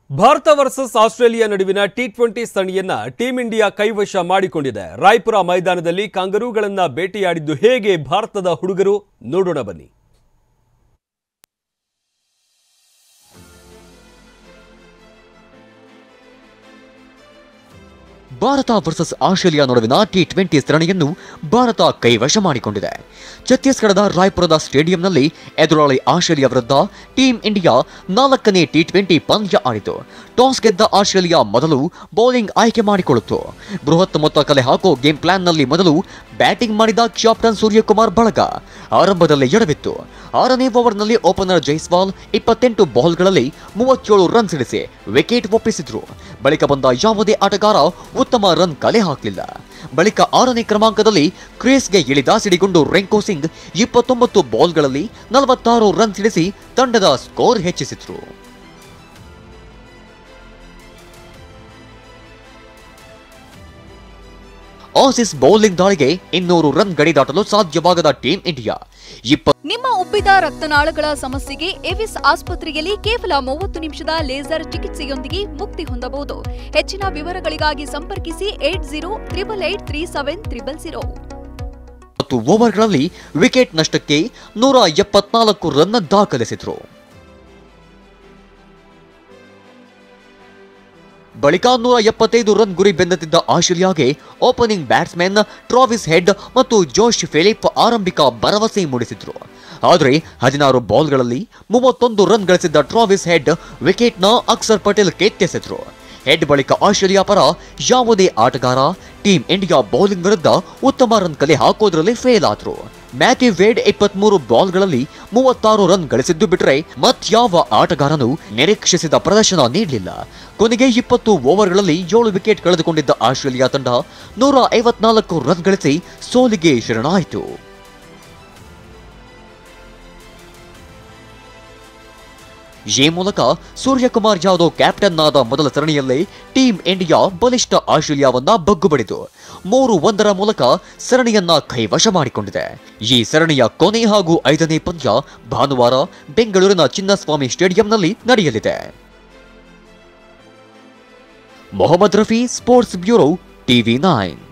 Bharat versus Australia ನಡುವಿನ T twenty ಸರಣಿಯನ್ನ team India ಕೈವಶ ಮಾಡಿಕೊಂಡಿದೆ ರಾಯ್ಪುರ ಮೈದಾನದಲ್ಲಿ ಕಾಂಗರೂಗಳನ್ನ ಭೇಟಿಯಾಡಿದ್ದು ಹೇಗೆ ಭಾರತದ ಹುಡುಗರು ನೋಡೋಣ ಬನ್ನಿ ಭಾರತ ವರ್ಸಸ್ ಆಸ್ಟ್ರೇಲಿಯಾ ನಡುವಿನ ಟಿ ಟ್ವೆಂಟಿ ಸರಣಿಯನ್ನು ಭಾರತ ಕೈವಶ ಮಾಡಿಕೊಂಡಿದೆ ಛತ್ತೀಸ್ಗಢದ ರಾಯ್ಪುರದ ಸ್ಟೇಡಿಯಂನಲ್ಲಿ ಎದುರಾಳಿ ಆಸ್ಟ್ರೇಲಿಯಾ ವಿರುದ್ಧ ಟೀಂ ಇಂಡಿಯಾ ನಾಲ್ಕನೇ ಟಿ ಟ್ವೆಂಟಿ ಪಂದ್ಯ ಆಡಿತು ಟಾಸ್ ಗೆದ್ದ ಆಸ್ಟ್ರೇಲಿಯಾ ಮೊದಲು ಬೌಲಿಂಗ್ ಆಯ್ಕೆ ಮಾಡಿಕೊಳ್ಳಿತು ಬೃಹತ್ ಮೊತ್ತ ಕಲೆ ಹಾಕೋ ಗೇಮ್ ಪ್ಲಾನ್ನಲ್ಲಿ ಮೊದಲು ಬ್ಯಾಟಿಂಗ್ ಮಾಡಿದ ಕ್ಯಾಪ್ಟನ್ ಸೂರ್ಯಕುಮಾರ್ ಬಳಗ ಆರಂಭದಲ್ಲಿ ಎಡವಿತ್ತು ಆರನೇ ಓವರ್ನಲ್ಲಿ ಓಪನರ್ ಜೈಸ್ವಾಲ್ ಇಪ್ಪತ್ತೆಂಟು ಬಾಲ್ಗಳಲ್ಲಿ ಮೂವತ್ತೇಳು ರನ್ ಸಿಡಿಸಿ ವಿಕೆಟ್ ಒಪ್ಪಿಸಿದ್ರು ಬಳಿಕ ಬಂದ ಯಾವುದೇ ಆಟಗಾರ ಉತ್ತಮ ರನ್ ಕಲೆ ಹಾಕಲಿಲ್ಲ ಬಳಿಕ ಆರನೇ ಕ್ರಮಾಂಕದಲ್ಲಿ ಕ್ರೀಸ್ಗೆ ಇಳಿದ ಸಿಡಿಗೊಂಡು ರೆಂಕೋ ಸಿಂಗ್ ಇಪ್ಪತ್ತೊಂಬತ್ತು ಬಾಲ್ಗಳಲ್ಲಿ ನಲವತ್ತಾರು ರನ್ ಸಿಡಿಸಿ ತಂಡದ ಸ್ಕೋರ್ ಹೆಚ್ಚಿಸಿದ್ರು ಆಸೀಸ್ ಬೌಲಿಂಗ್ ದಾಳಿಗೆ ಇನ್ನೂರು ರನ್ ಗಡಿ ದಾಟಲು ಸಾಧ್ಯವಾಗದ ಟೀಂ ಇಂಡಿಯಾ ಇಪ್ಪ ನಿಮ್ಮ ಉಬ್ಬಿದ ರಕ್ತನಾಳಗಳ ಸಮಸ್ಯೆಗೆ ಎವಿಸ್ ಆಸ್ಪತ್ರೆಯಲ್ಲಿ ಕೇವಲ ಮೂವತ್ತು ನಿಮಿಷದ ಲೇಸರ್ ಚಿಕಿತ್ಸೆಯೊಂದಿಗೆ ಮುಕ್ತಿ ಹೊಂದಬಹುದು ಹೆಚ್ಚಿನ ವಿವರಗಳಿಗಾಗಿ ಸಂಪರ್ಕಿಸಿ eight zero triple eight three seven triple zero ಮತ್ತು ಓವರ್ಗಳಲ್ಲಿ ವಿಕೆಟ್ ನಷ್ಟಕ್ಕೆ ನೂರ ಎಪ್ಪತ್ನಾಲ್ಕು ರನ್ ದಾಖಲಿಸಿದ್ರು ಬಳಿಕ ನೂರ ಎಪ್ಪತ್ತೈದು ರನ್ ಗುರಿ ಬೆನ್ನತ್ತಿದ್ದ ಆಸ್ಟ್ರೇಲಿಯಾಗೆ ಓಪನಿಂಗ್ ಬ್ಯಾಟ್ಸ್ಮನ್ ಟ್ರಾವಿಸ್ ಹೆಡ್ ಮತ್ತು ಜೋಶ್ ಫಿಲಿಪ್ ಆರಂಭಿಕ ಭರವಸೆ ಮೂಡಿಸಿದ್ರು ಆದರೆ ಹದಿನಾರು ಬಾಲ್ಗಳಲ್ಲಿ ಮೂವತ್ತೊಂದು ರನ್ ಗಳಿಸಿದ್ದ ಟ್ರಾವಿಸ್ ಹೆಡ್ ವಿಕೆಟ್ನ ಅಕ್ಸರ್ ಪಟೇಲ್ ಕೆತ್ತೆಸೆದ್ರು ಹೆಡ್ ಬಳಿಕ ಆಸ್ಟ್ರೇಲಿಯಾ ಪರ ಯಾವುದೇ ಆಟಗಾರ ಟೀಂ ಇಂಡಿಯಾ ಬೌಲಿಂಗ್ ವಿರುದ್ಧ ಉತ್ತಮ ರನ್ ಕಲೆ ಹಾಕೋದ್ರಲ್ಲಿ ಫೇಲ್ ಆದ್ರು ಮ್ಯಾಥ್ಯೂ ವೇಡ್ ಇಪ್ಪತ್ಮೂರು ಬಾಲ್ಗಳಲ್ಲಿ ಮೂವತ್ತಾರು ರನ್ ಗಳಿಸಿದ್ದು ಬಿಟ್ರೆ ಮತ್ಯಾವ ಆಟಗಾರನು ನಿರೀಕ್ಷಿಸಿದ ಪ್ರದರ್ಶನ ನೀಡಲಿಲ್ಲ ಕೊನೆಗೆ ಇಪ್ಪತ್ತು ಓವರ್ಗಳಲ್ಲಿ ಏಳು ವಿಕೆಟ್ ಕಳೆದುಕೊಂಡಿದ್ದ ಆಸ್ಟ್ರೇಲಿಯಾ ತಂಡ ನೂರ ಐವತ್ನಾಲ್ಕು ರನ್ ಗಳಿಸಿ ಸೋಲಿಗೆ ಶರಣಾಯಿತು ಈ ಮೂಲಕ ಸೂರ್ಯಕುಮಾರ್ ಯಾದವ್ ಕ್ಯಾಪ್ಟನ್ ಆದ ಮೊದಲ ಸರಣಿಯಲ್ಲೇ ಟೀಂ ಇಂಡಿಯಾ ಬಲಿಷ್ಠ ಆಸ್ಟ್ರೇಲಿಯಾವನ್ನ ಬಗ್ಗುಬಡಿದು ಮೂರು ಒಂದರ ಮೂಲಕ ಸರಣಿಯನ್ನ ಕೈವಶ ಮಾಡಿಕೊಂಡಿದೆ ಈ ಸರಣಿಯ ಕೊನೆ ಹಾಗೂ ಐದನೇ ಪಂದ್ಯ ಭಾನುವಾರ ಬೆಂಗಳೂರಿನ ಚಿನ್ನಸ್ವಾಮಿ ಸ್ಟೇಡಿಯಂನಲ್ಲಿ ನಡೆಯಲಿದೆ Mohammed Rafi sports bureau TV nine